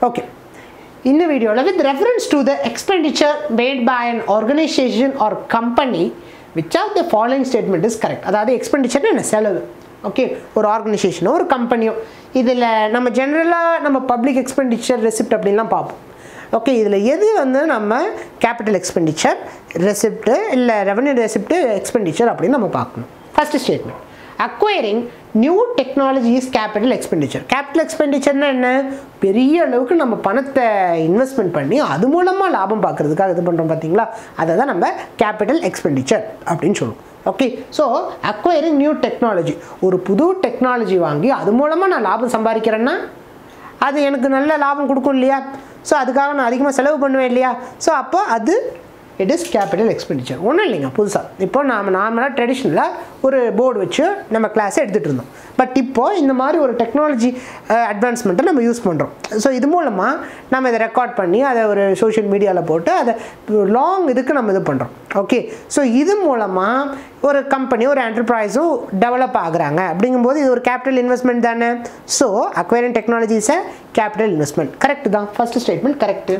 okay இந்த வீடியோவில் with reference to the expenditure made by an organisation or company which of the following statement is correct அதாவது expenditure என்ன செலவு okay ஒரு ஆர்கனைசேஷனோ ஒரு கம்பெனியோ இதில் நம்ம ஜென்ரலாக நம்ம பப்ளிக் எக்ஸ்பெண்டிச்சர் ரெசிப்ட் அப்படின்லாம் பார்ப்போம் ஓகே இதில் எது வந்து நம்ம கேபிட்டல் எக்ஸ்பெண்டிச்சர் ரெசிப்ட்டு இல்லை ரெவன்யூ ரெசிப்ட்டு எக்ஸ்பெண்டிச்சர் அப்படின்னு நம்ம பார்க்கணும் first statement acquiring new technology is capital expenditure capital எக்ஸ்பெண்டிச்சர்னா என்ன பெரிய அளவுக்கு நம்ம பணத்தை இன்வெஸ்ட்மெண்ட் பண்ணி அது மூலமாக லாபம் பார்க்குறதுக்காக இது பண்ணுறோம் பார்த்தீங்களா அதை தான் நம்ம கேபிட்டல் எக்ஸ்பெண்டிச்சர் அப்படின்னு சொல்லுவோம் okay so acquiring new technology ஒரு புது டெக்னாலஜி வாங்கி அது மூலமாக நான் லாபம் சம்பாதிக்கிறேன்னா அது எனக்கு நல்ல லாபம் கொடுக்கும் இல்லையா ஸோ அதுக்காக நான் அதிகமாக செலவு பண்ணுவேன் இல்லையா ஸோ அப்போ அது இட் இஸ் கேபிட்டல் எக்ஸ்பெண்டிச்சர் ஒன்றும் இல்லைங்க புதுசாக இப்போ நாம் நார்மலாக ட்ரெடிஷ்னலாக ஒரு போர்டு வச்சு நம்ம கிளாஸை எடுத்துகிட்டு இருந்தோம் பட் இப்போது இந்த மாதிரி ஒரு டெக்னாலஜி அட்வான்ஸ்மெண்ட்டை நம்ம யூஸ் பண்ணுறோம் ஸோ இது மூலமாக நம்ம இதை ரெக்கார்ட் பண்ணி அதை ஒரு சோஷியல் மீடியாவில் போட்டு அதை லாங் இதுக்கு நம்ம இது பண்ணுறோம் ஓகே ஸோ இது மூலமாக ஒரு கம்பெனி ஒரு என்டர்பிரைஸும் டெவலப் ஆகுறாங்க அப்படிங்கும்போது இது ஒரு கேபிட்டல் இன்வெஸ்ட்மெண்ட் தானே so acquiring technology is a capital investment correct தான் first statement correct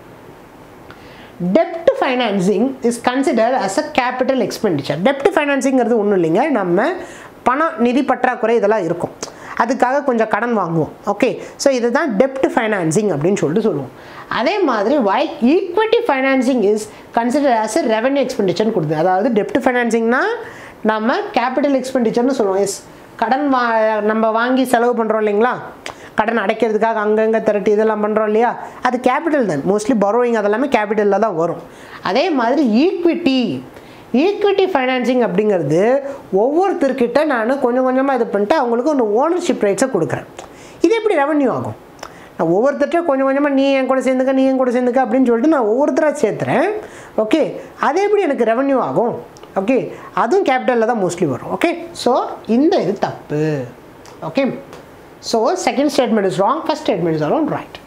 dept financing is consider as a capital expenditure டெப்ட் ஃபைனான்சிங்கிறது ஒன்றும் இல்லைங்க நம்ம பணம் நிதி பற்றாக்குறை இதெல்லாம் இருக்கும் அதுக்காக கொஞ்சம் கடன் வாங்குவோம் ஓகே ஸோ இதுதான் டெப்ட் ஃபைனான்சிங் அப்படின்னு சொல்லிட்டு சொல்லுவோம் அதே மாதிரி while equity financing is consider as a revenue எக்ஸ்பெண்டிச்சர்னு கொடுத்து அதாவது டெப்ட் ஃபைனான்சிங்னா நம்ம கேபிட்டல் எக்ஸ்பெண்டிச்சர்னு சொல்லுவோம் எஸ் கடன் வா நம்ம வாங்கி செலவு பண்ணுறோம் இல்லைங்களா கடன் அடைக்கிறதுக்காக அங்கங்கே திரட்டி இதெல்லாம் பண்ணுறோம் இல்லையா அது கேபிட்டல் தான் மோஸ்ட்லி பரோயிங் அதெல்லாமே கேபிட்டலில் தான் வரும் அதே மாதிரி ஈக்விட்டி ஈக்விட்டி ஃபைனான்சிங் அப்படிங்கிறது ஒவ்வொருத்தர்கிட்ட நான் கொஞ்சம் கொஞ்சமாக இது பண்ணிட்டு அவங்களுக்கு ஒரு ஓனர்ஷிப் ரைட்ஸை கொடுக்குறேன் இது எப்படி ரெவன்யூ ஆகும் நான் ஒவ்வொருத்தர்கிட்ட கொஞ்சம் கொஞ்சமாக நீ என் கூட சேர்ந்துக்க நீ என் கூட சேர்ந்துக்க அப்படின்னு சொல்லிட்டு நான் ஒவ்வொருத்தராக சேர்த்துறேன் ஓகே அது எப்படி எனக்கு ரெவன்யூ ஆகும் ஓகே அதுவும் கேபிட்டலில் தான் மோஸ்ட்லி வரும் ஓகே ஸோ இந்த இது தப்பு okay so second statement is wrong first statement is around right